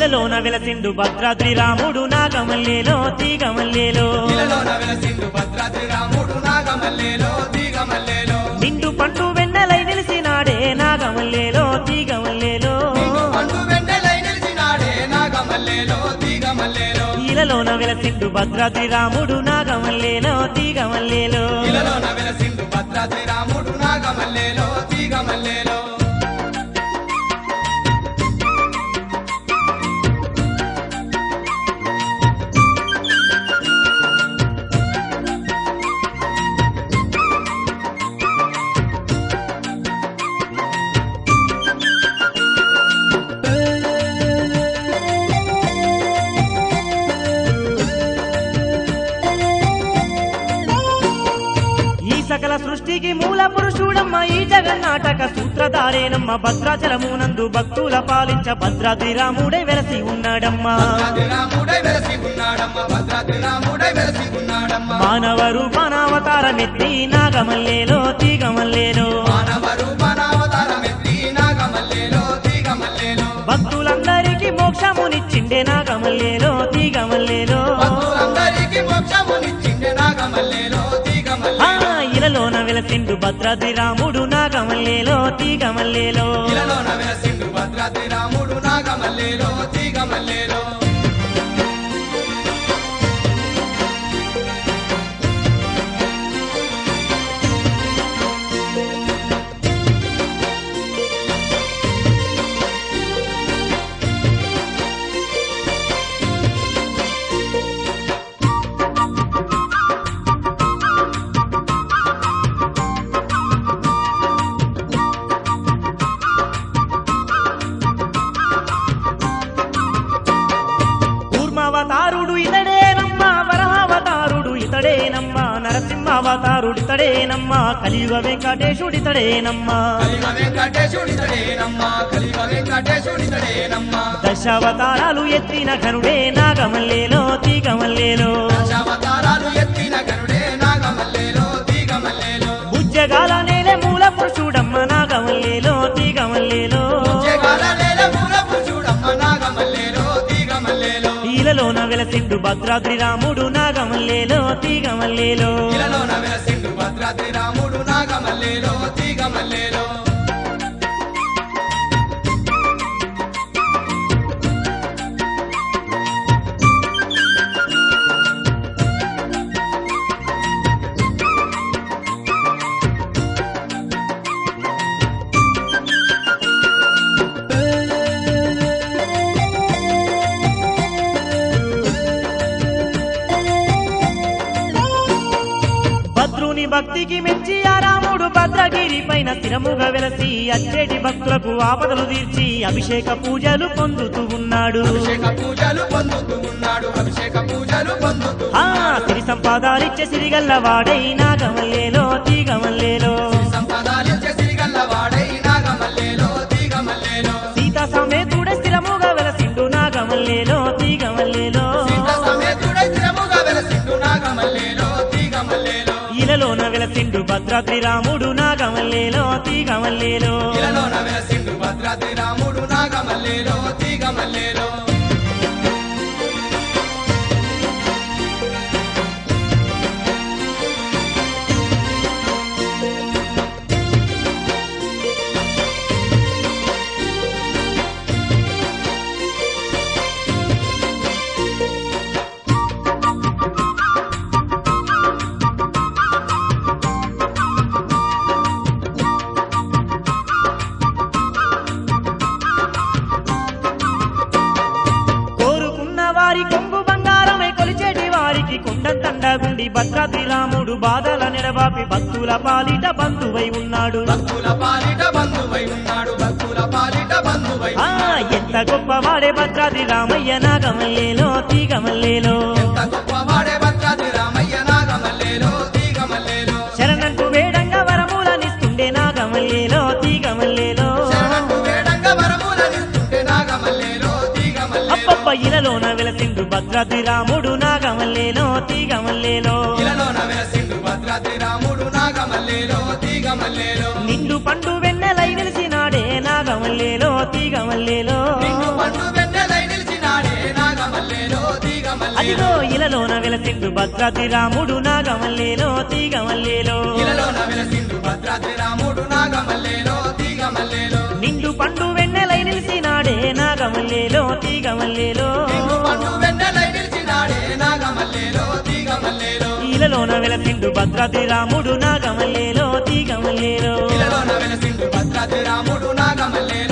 ఇలలోన వెలసిండు భద్రాద్రి రాముడు నాగమల్లేలో తీగమల్లేలో ఇలలోన వెలసిండు భద్రాద్రి రాముడు నాగమల్లేలో తీగమల్లేలో నిండు పండు వెన్నెలై నిలిసినాడే నాగమల్లేలో తీగమల్లేలో నిండు పండు వెన్నెలై నిలిచినాడే నాగమల్లేలో తీగమల్లేలో ఇలలోన వెలసిండు భద్రాద్రి రాముడు నాగమల్లేలో తీగమల్లేలో ఇలలోన వెలసిండు భద్రాద్రి రాముడు నాగమల్లేలో తీగమల్లేలో ఈ సకల సృష్టికి మూల పురుషుడమ్మ ఈ జగన్నాటక సూత్రధారేనమ్మ భద్రాచలమునందు భక్తుల పాలించ భద్రాద్రి రాముడే వెలసి ఉన్నాడమ్మా భద్రాద్రి రాముడై వెలసి ఉన్నాడమ్మ భద్రాద్రి రాముడై వెలసి ఉన్నాడమ్మ మానవ రూపనావతారమెత్తి నాగమల్లేలో తీగమల్లేలో మానవ రూపనావతారమెత్తి నాగమల్లేలో తీగమల్లేలో భక్తులందరికీ మోక్షమునిచ్చిండే నాగమల్లేలో తీగమల్లేలో భక్తులందరికీ మోక్షమునిచ్చిండే నాగమల్లేలో ఆ తీగమల్లేలో ఇలలోన వెలసిండు భద్రాద్రి రాముడు నాగమల్లేలో తీగమల్లేలో ఇలలోన వెలసిండు భద్రాద్రి రాముడు నాగమల్లేలో తీగమల్లేలో కూర్మావతారుడు ఇతడేనమ్మా వరహావతారుడు ఇతడేనమ్మా నరసింహావతారుడు ఇతడేనమ్మా కలియుగ వెంకటేశుడు ఇతడేనమ్మా కలిగ వెంకటేశుడితడేనమ్మా కలిగ వెంకటేశుడితడేనమ్మా దశావతారాలు ఎత్తిన ఘనుడే నాగమల్లేలో తీగమల్లేలో దశావతారాలు ఎత్తిన గరుడే నాగమల్లేలో తీగమల్లేలో బుజ్జగాల నేలే మూల పురుషుడమ్మ నాగమల్లేలో తీగమల్లేలో జగాల నేల మూల పురుషుడమ్మ నాగమల్లేలో తీగమల్లేలో ఈలలోన వెలసిండు భద్రాద్రి రాముడు నాగమల్లేలో తీగమల్లేలో ఇలలోన వెలసిండు భద్రాద్రి రాముడు నాగమల్లేలో తీగమల్లేలో భద్రుని భక్తికి మెచ్చి ఆ రాముడు భద్రగిరి పైన స్థిరముగా వెలసి అచ్చేటి భక్తులకు ఆపదలు తీర్చి అభిషేక పూజలు పొందుతూ ఉన్నాడు అభిషేక పూజలు పొందుతూ ఉన్నాడు అభిషేక పూజలు పొందుతూ ఆ సిరి సంపాదాలిచ్చే సిరిగల్ల వాడై నాగమల్లేలో తీగమల్లేలో సంపదాలించే సిరిగల్ల వాడై నాగమల్లేలో తీగమల్లేలో సీత సమేతుడే స్థిరముగా వెలసిండు నాగమల్లేలో తీగమల్లేలో సీత సమేతుడై స్థిరముగా వెలసిండు నాగమల్లేలో తీగమల్లేలో ఇలలోన వెలసిండు భద్రాద్రి రాముడు నాగమల్లేలో తీగమల్లేలో ఇలలోన వెలసిండు భద్రాద్రి రాముడు నాగమల్లేలో తీగమల్లేలో కోరుకున్న వారి కొంగు బంగారమై కొలిచేటి వారికి కొండంతండగుండి భద్రాద్రి రాముడు బాధల నెడబాపి భక్తుల పాలిట బంధువై ఉన్నాడు భక్తుల పాలిట బంధువై ఉన్నాడు భక్తుల పాలిట బంధువై ఆ ఎంత గొప్పవాడే భద్రాద్రి రామయ్య నాగమల్లేలో తీగమల్లేలో ఎంత గొప్పవాడే భద్రాద్రి రామయ్య నాగమల్లేలో తీగమల్లేలో శరణంటూ వేడంగా వరములనిస్తుండే నాగమల్లేలో తీగమల్లేలో శరణంటూ వేడంగా వరములనిస్తుంటే నాగమల్లేలో తీగమల్లేలో అప్పప్ప ఇలలోన వెలసిండు భద్రాద్రి రాముడు నాగమల్లేలో తీగమల్లేలో ఇలలోన వెలసిండు భద్రాద్రి రాముడు నాగమల్లేలో తీగమల్లేలో నిండు పండు వెన్నెలై నిలిచినాడే నాగమల్లేలో తీగమల్లేలో నిన్ను పండు వెన్నెలై నిలిచిన అదిగో ఇలలోన వెలసిండు భద్రాద్రి రాముడు నాగమల్లేలో తీగమల్లేలో ఇలలోన వెలసిండు భద్రాద్రి రాముడు నాగమల్లేలో తీగమల్లేలో నిండు పండు వెన్నెలై నిలిచినాడే నాగమల్లేలో తీగమల్లేలో నిన్ను పండు వెన్నెలై నిలిచినాడే నాగమల్లేలో తీగమల్లేలో ఇలలోన వెలసిండు భద్రాద్రి రాముడు నాగమల్లేలో తీగమల్లేలో ఇలలోన వెలసిండు భద్రాద్రి రాముడు నాగమల్లేలో